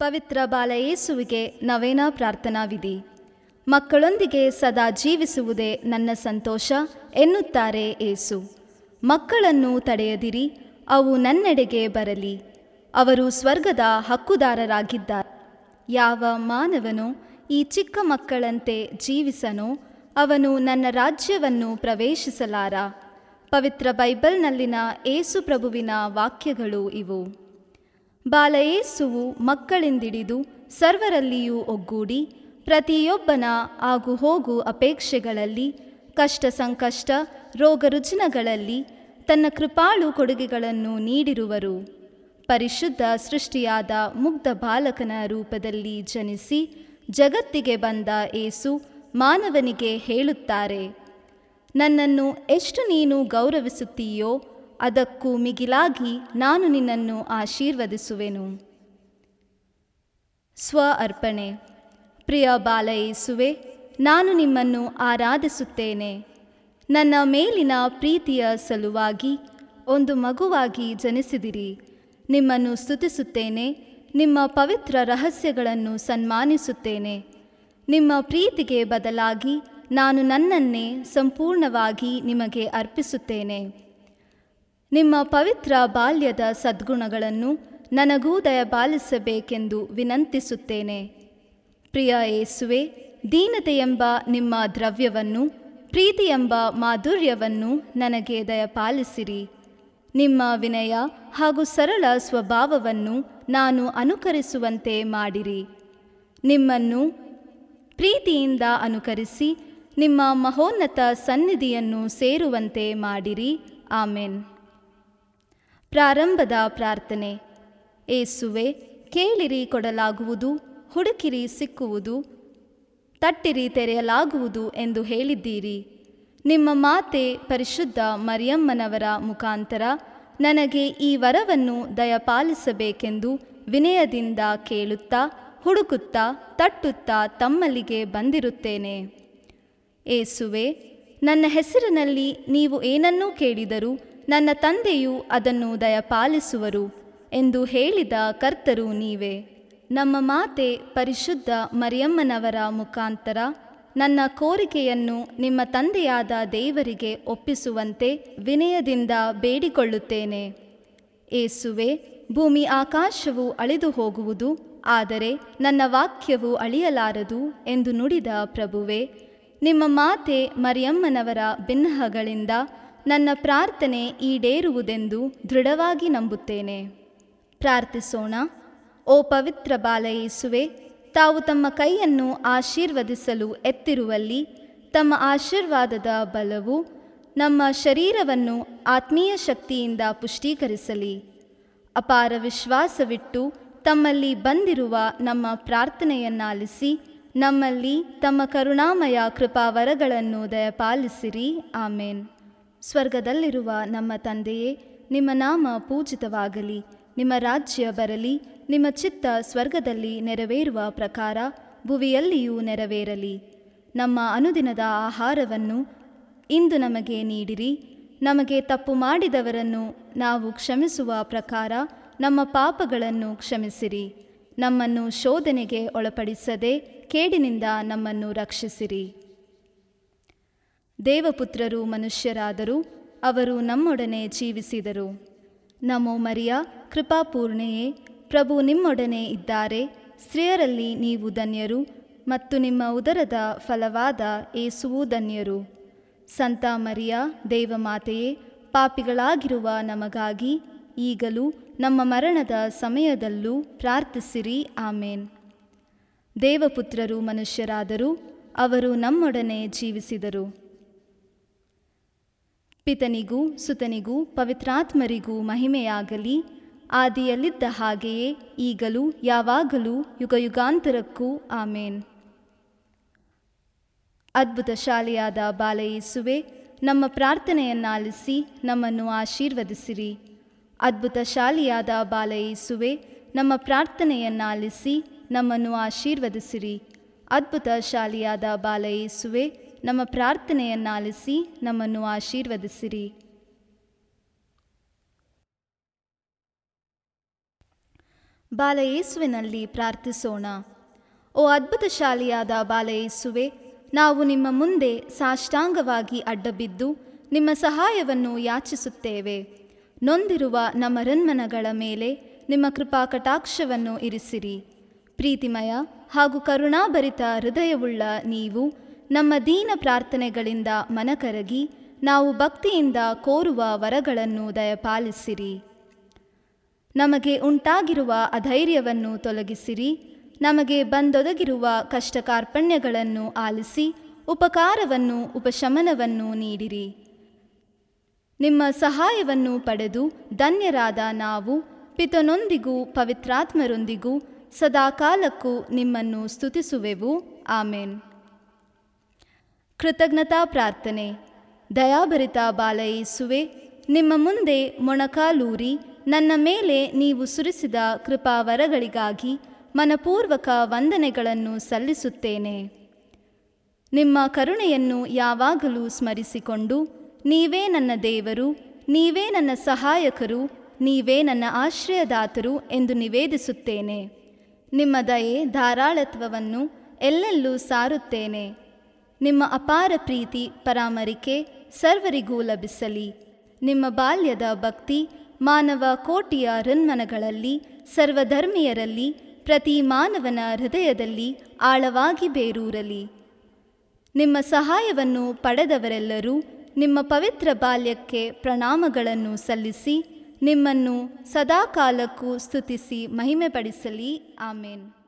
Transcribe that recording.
ಪವಿತ್ರ ಬಾಲ ಯೇಸುವಿಗೆ ನವೇನ ಪ್ರಾರ್ಥನಾ ವಿಧಿ ಮಕ್ಕಳೊಂದಿಗೆ ಸದಾ ಜೀವಿಸುವುದೇ ನನ್ನ ಸಂತೋಷ ಎನ್ನುತ್ತಾರೆ ಏಸು ಮಕ್ಕಳನ್ನು ತಡೆಯದಿರಿ ಅವು ನನ್ನೆಡೆಗೆ ಬರಲಿ ಅವರು ಸ್ವರ್ಗದ ಹಕ್ಕುದಾರರಾಗಿದ್ದಾರೆ ಯಾವ ಮಾನವನು ಈ ಚಿಕ್ಕ ಮಕ್ಕಳಂತೆ ಜೀವಿಸನೋ ಅವನು ನನ್ನ ರಾಜ್ಯವನ್ನು ಪ್ರವೇಶಿಸಲಾರ ಪವಿತ್ರ ಬೈಬಲ್ನಲ್ಲಿನ ಏಸು ಪ್ರಭುವಿನ ವಾಕ್ಯಗಳು ಇವು ಬಾಲಯೇಸುವು ಮಕ್ಕಳಿಂದಿಡಿದು ಸರ್ವರಲ್ಲಿಯೂ ಒಗ್ಗೂಡಿ ಪ್ರತಿಯೊಬ್ಬನ ಆಗು ಹೋಗು ಅಪೇಕ್ಷೆಗಳಲ್ಲಿ ಕಷ್ಟ ಸಂಕಷ್ಟ ರೋಗ ರುಜಿನಗಳಲ್ಲಿ ತನ್ನ ಕೃಪಾಳು ಕೊಡುಗೆಗಳನ್ನು ನೀಡಿರುವರು ಪರಿಶುದ್ಧ ಸೃಷ್ಟಿಯಾದ ಮುಗ್ಧ ಬಾಲಕನ ರೂಪದಲ್ಲಿ ಜನಿಸಿ ಜಗತ್ತಿಗೆ ಬಂದ ಏಸು ಮಾನವನಿಗೆ ಹೇಳುತ್ತಾರೆ ನನ್ನನ್ನು ಎಷ್ಟು ನೀನು ಗೌರವಿಸುತ್ತೀಯೋ ಅದಕ್ಕೂ ಮಿಗಿಲಾಗಿ ನಾನು ನಿನ್ನನ್ನು ಆಶೀರ್ವದಿಸುವೆನು ಸ್ವ ಅರ್ಪಣೆ ಪ್ರಿಯ ಬಾಲ ಯೇಸುವೆ ನಾನು ನಿಮ್ಮನ್ನು ಆರಾಧಿಸುತ್ತೇನೆ ನನ್ನ ಮೇಲಿನ ಪ್ರೀತಿಯ ಸಲುವಾಗಿ ಒಂದು ಮಗುವಾಗಿ ಜನಿಸಿದಿರಿ ನಿಮ್ಮನ್ನು ಸ್ತುತಿಸುತ್ತೇನೆ ನಿಮ್ಮ ಪವಿತ್ರ ರಹಸ್ಯಗಳನ್ನು ಸನ್ಮಾನಿಸುತ್ತೇನೆ ನಿಮ್ಮ ಪ್ರೀತಿಗೆ ಬದಲಾಗಿ ನಾನು ನನ್ನನ್ನೇ ಸಂಪೂರ್ಣವಾಗಿ ನಿಮಗೆ ಅರ್ಪಿಸುತ್ತೇನೆ ನಿಮ್ಮ ಪವಿತ್ರ ಬಾಲ್ಯದ ಸದ್ಗುಣಗಳನ್ನು ನನಗೂ ದಯಪಾಲಿಸಬೇಕೆಂದು ವಿನಂತಿಸುತ್ತೇನೆ ಪ್ರಿಯ ಏಸುವೆ ದೀನತೆ ಎಂಬ ನಿಮ್ಮ ದ್ರವ್ಯವನ್ನು ಪ್ರೀತಿ ಎಂಬ ಮಾಧುರ್ಯವನ್ನು ನನಗೆ ದಯಪಾಲಿಸಿರಿ ನಿಮ್ಮ ವಿನಯ ಹಾಗೂ ಸರಳ ಸ್ವಭಾವವನ್ನು ನಾನು ಅನುಕರಿಸುವಂತೆ ಮಾಡಿರಿ ನಿಮ್ಮನ್ನು ಪ್ರೀತಿಯಿಂದ ಅನುಕರಿಸಿ ನಿಮ್ಮ ಮಹೋನ್ನತ ಸನ್ನಿಧಿಯನ್ನು ಸೇರುವಂತೆ ಮಾಡಿರಿ ಆಮೆನ್ ಪ್ರಾರಂಭದ ಪ್ರಾರ್ಥನೆ ಏಸುವೆ ಕೇಳಿರಿ ಕೊಡಲಾಗುವುದು ಹುಡುಕಿರಿ ಸಿಕ್ಕುವುದು ತಟ್ಟಿರಿ ತೆರೆಯಲಾಗುವುದು ಎಂದು ಹೇಳಿದ್ದೀರಿ ನಿಮ್ಮ ಮಾತೆ ಪರಿಶುದ್ಧ ಮರಿಯಮ್ಮನವರ ಮುಖಾಂತರ ನನಗೆ ಈ ವರವನ್ನು ದಯಪಾಲಿಸಬೇಕೆಂದು ವಿನಯದಿಂದ ಕೇಳುತ್ತಾ ಹುಡುಕುತ್ತಾ ತಟ್ಟುತ್ತಾ ತಮ್ಮಲ್ಲಿಗೆ ಬಂದಿರುತ್ತೇನೆ ಏಸುವೆ ನನ್ನ ಹೆಸರಿನಲ್ಲಿ ನೀವು ಏನನ್ನೂ ಕೇಳಿದರೂ ನನ್ನ ತಂದೆಯು ಅದನ್ನು ದಯಪಾಲಿಸುವರು ಎಂದು ಹೇಳಿದ ಕರ್ತರು ನೀವೇ ನಮ್ಮ ಮಾತೆ ಪರಿಶುದ್ಧ ಮರಿಯಮ್ಮನವರ ಮುಖಾಂತರ ನನ್ನ ಕೋರಿಕೆಯನ್ನು ನಿಮ್ಮ ತಂದೆಯಾದ ದೇವರಿಗೆ ಒಪ್ಪಿಸುವಂತೆ ವಿನಯದಿಂದ ಬೇಡಿಕೊಳ್ಳುತ್ತೇನೆ ಏಸುವೆ ಭೂಮಿ ಆಕಾಶವು ಅಳಿದು ಹೋಗುವುದು ಆದರೆ ನನ್ನ ವಾಕ್ಯವು ಅಳಿಯಲಾರದು ಎಂದು ನುಡಿದ ಪ್ರಭುವೆ ನಿಮ್ಮ ಮಾತೆ ಮರಿಯಮ್ಮನವರ ಬಿನ್ನಹಗಳಿಂದ ನನ್ನ ಪ್ರಾರ್ಥನೆ ಈಡೇರುವುದೆಂದು ದೃಢವಾಗಿ ನಂಬುತ್ತೇನೆ ಪ್ರಾರ್ಥಿಸೋಣ ಓ ಪವಿತ್ರ ಬಾಲಯೇಸುವೆ ತಾವು ತಮ್ಮ ಕೈಯನ್ನು ಆಶೀರ್ವದಿಸಲು ಎತ್ತಿರುವಲ್ಲಿ ತಮ್ಮ ಆಶೀರ್ವಾದದ ಬಲವು ನಮ್ಮ ಶರೀರವನ್ನು ಆತ್ಮೀಯ ಶಕ್ತಿಯಿಂದ ಪುಷ್ಟೀಕರಿಸಲಿ ಅಪಾರ ವಿಶ್ವಾಸವಿಟ್ಟು ತಮ್ಮಲ್ಲಿ ಬಂದಿರುವ ನಮ್ಮ ಪ್ರಾರ್ಥನೆಯನ್ನಾಲಿಸಿ ನಮ್ಮಲ್ಲಿ ತಮ್ಮ ಕರುಣಾಮಯ ಕೃಪಾವರಗಳನ್ನು ದಯಪಾಲಿಸಿರಿ ಆಮೇನ್ ಸ್ವರ್ಗದಲ್ಲಿರುವ ನಮ್ಮ ತಂದೆಯೇ ನಿಮ್ಮ ನಾಮ ಪೂಜಿತವಾಗಲಿ ನಿಮ್ಮ ರಾಜ್ಯ ಬರಲಿ ನಿಮ್ಮ ಚಿತ್ತ ಸ್ವರ್ಗದಲ್ಲಿ ನೆರವೇರುವ ಪ್ರಕಾರ ಭುವಿಯಲ್ಲಿಯೂ ನೆರವೇರಲಿ ನಮ್ಮ ಅನುದಿನದ ಆಹಾರವನ್ನು ಇಂದು ನಮಗೆ ನೀಡಿರಿ ನಮಗೆ ತಪ್ಪು ಮಾಡಿದವರನ್ನು ನಾವು ಕ್ಷಮಿಸುವ ಪ್ರಕಾರ ನಮ್ಮ ಪಾಪಗಳನ್ನು ಕ್ಷಮಿಸಿರಿ ನಮ್ಮನ್ನು ಶೋಧನೆಗೆ ಒಳಪಡಿಸದೆ ಕೇಡಿನಿಂದ ನಮ್ಮನ್ನು ರಕ್ಷಿಸಿರಿ ದೇವಪುತ್ರರು ಮನುಷ್ಯರಾದರೂ ಅವರು ನಮ್ಮೊಡನೆ ಜೀವಿಸಿದರು ನಮೋ ಮರಿಯ ಕೃಪಾಪೂರ್ಣೆಯೇ ಪ್ರಭು ನಿಮ್ಮೊಡನೆ ಇದ್ದಾರೆ ಸ್ತ್ರೀಯರಲ್ಲಿ ನೀವು ಧನ್ಯರು ಮತ್ತು ನಿಮ್ಮ ಉದರದ ಫಲವಾದ ಏಸುವೂ ಧನ್ಯರು ಸಂತ ಮರಿಯ ದೇವಮಾತೆಯೇ ಪಾಪಿಗಳಾಗಿರುವ ನಮಗಾಗಿ ಈಗಲೂ ನಮ್ಮ ಮರಣದ ಸಮಯದಲ್ಲೂ ಪ್ರಾರ್ಥಿಸಿರಿ ಆಮೇನ್ ದೇವಪುತ್ರರು ಮನುಷ್ಯರಾದರೂ ಅವರು ನಮ್ಮೊಡನೆ ಜೀವಿಸಿದರು ಪಿತನಿಗೂ ಸುತನಿಗೂ ಪವಿತ್ರಾತ್ಮರಿಗೂ ಮಹಿಮೆಯಾಗಲಿ ಆದಿಯಲ್ಲಿದ್ದ ಹಾಗೆಯೇ ಈಗಲೂ ಯಾವಾಗಲೂ ಯುಗಯುಗಾಂತರಕ್ಕೂ ಆಮೇನ್ ಅದ್ಭುತ ಶಾಲೆಯಾದ ಬಾಲಯೇಸುವೆ ನಮ್ಮ ಪ್ರಾರ್ಥನೆಯನ್ನಾಲಿಸಿ ನಮ್ಮನ್ನು ಆಶೀರ್ವದಿಸಿರಿ ಅದ್ಭುತ ಶಾಲಿಯಾದ ಬಾಲಯೇಸುವೆ ನಮ್ಮ ಪ್ರಾರ್ಥನೆಯನ್ನಾಲಿಸಿ ನಮ್ಮನ್ನು ಆಶೀರ್ವದಿಸಿರಿ ಅದ್ಭುತ ಶಾಲಿಯಾದ ಬಾಲಯೇಸುವೆ ನಮ್ಮ ಪ್ರಾರ್ಥನೆಯನ್ನಾಲಿಸಿ ನಮ್ಮನ್ನು ಆಶೀರ್ವದಿಸಿರಿ ಬಾಲಯೇಸುವಿನಲ್ಲಿ ಪ್ರಾರ್ಥಿಸೋಣ ಓ ಅದ್ಭುತಶಾಲಿಯಾದ ಬಾಲಯೇಸುವೆ ನಾವು ನಿಮ್ಮ ಮುಂದೆ ಸಾಷ್ಟಾಂಗವಾಗಿ ಅಡ್ಡಬಿದ್ದು ನಿಮ್ಮ ಸಹಾಯವನ್ನು ಯಾಚಿಸುತ್ತೇವೆ ನೊಂದಿರುವ ನಮ್ಮ ರನ್ಮನಗಳ ಮೇಲೆ ನಿಮ್ಮ ಕೃಪಾ ಕಟಾಕ್ಷವನ್ನು ಇರಿಸಿರಿ ಪ್ರೀತಿಮಯ ಹಾಗೂ ಕರುಣಾಭರಿತ ಹೃದಯವುಳ್ಳ ನೀವು ನಮ್ಮ ದೀನ ಪ್ರಾರ್ಥನೆಗಳಿಂದ ಮನಕರಗಿ ನಾವು ಭಕ್ತಿಯಿಂದ ಕೋರುವ ವರಗಳನ್ನು ದಯಪಾಲಿಸಿರಿ ನಮಗೆ ಉಂಟಾಗಿರುವ ಅಧೈರ್ಯವನ್ನು ತೊಲಗಿಸಿರಿ ನಮಗೆ ಬಂದೊದಗಿರುವ ಕಷ್ಟ ಕಾರ್ಪಣ್ಯಗಳನ್ನು ಆಲಿಸಿ ಉಪಕಾರವನ್ನು ಉಪಶಮನವನ್ನು ನೀಡಿರಿ ನಿಮ್ಮ ಸಹಾಯವನ್ನು ಪಡೆದು ಧನ್ಯರಾದ ನಾವು ಪಿತನೊಂದಿಗೂ ಪವಿತ್ರಾತ್ಮರೊಂದಿಗೂ ಸದಾಕಾಲಕ್ಕೂ ನಿಮ್ಮನ್ನು ಸ್ತುತಿಸುವೆವು ಆಮೇನ್ ಕೃತಜ್ಞತಾ ಪ್ರಾರ್ಥನೆ ದಯಾಭರಿತ ಬಾಲಯೇಸುವೆ ನಿಮ್ಮ ಮುಂದೆ ಮೊಣಕಾಲೂರಿ ನನ್ನ ಮೇಲೆ ನೀವು ಸುರಿಸಿದ ಕೃಪಾವರಗಳಿಗಾಗಿ ಮನಪೂರ್ವಕ ವಂದನೆಗಳನ್ನು ಸಲ್ಲಿಸುತ್ತೇನೆ ನಿಮ್ಮ ಕರುಣೆಯನ್ನು ಯಾವಾಗಲೂ ಸ್ಮರಿಸಿಕೊಂಡು ನೀವೇ ನನ್ನ ದೇವರು ನೀವೇ ನನ್ನ ಸಹಾಯಕರು ನೀವೇ ನನ್ನ ಆಶ್ರಯದಾತರು ಎಂದು ನಿವೇದಿಸುತ್ತೇನೆ ನಿಮ್ಮ ದಯೆ ಧಾರಾಳತ್ವವನ್ನು ಎಲ್ಲೆಲ್ಲೂ ಸಾರುತ್ತೇನೆ ನಿಮ್ಮ ಅಪಾರ ಪ್ರೀತಿ ಪರಾಮರಿಕೆ ಸರ್ವರಿಗೂ ಲಭಿಸಲಿ ನಿಮ್ಮ ಬಾಲ್ಯದ ಭಕ್ತಿ ಮಾನವ ಕೋಟಿಯ ರನ್ಮನಗಳಲ್ಲಿ ಸರ್ವಧರ್ಮೀಯರಲ್ಲಿ ಪ್ರತಿ ಮಾನವನ ಹೃದಯದಲ್ಲಿ ಆಳವಾಗಿ ಬೇರೂರಲಿ ನಿಮ್ಮ ಸಹಾಯವನ್ನು ಪಡೆದವರೆಲ್ಲರೂ ನಿಮ್ಮ ಪವಿತ್ರ ಬಾಲ್ಯಕ್ಕೆ ಪ್ರಣಾಮಗಳನ್ನು ಸಲ್ಲಿಸಿ ನಿಮ್ಮನ್ನು ಸದಾಕಾಲಕ್ಕೂ ಸ್ತುತಿಸಿ ಮಹಿಮೆಪಡಿಸಲಿ ಆಮೇನ್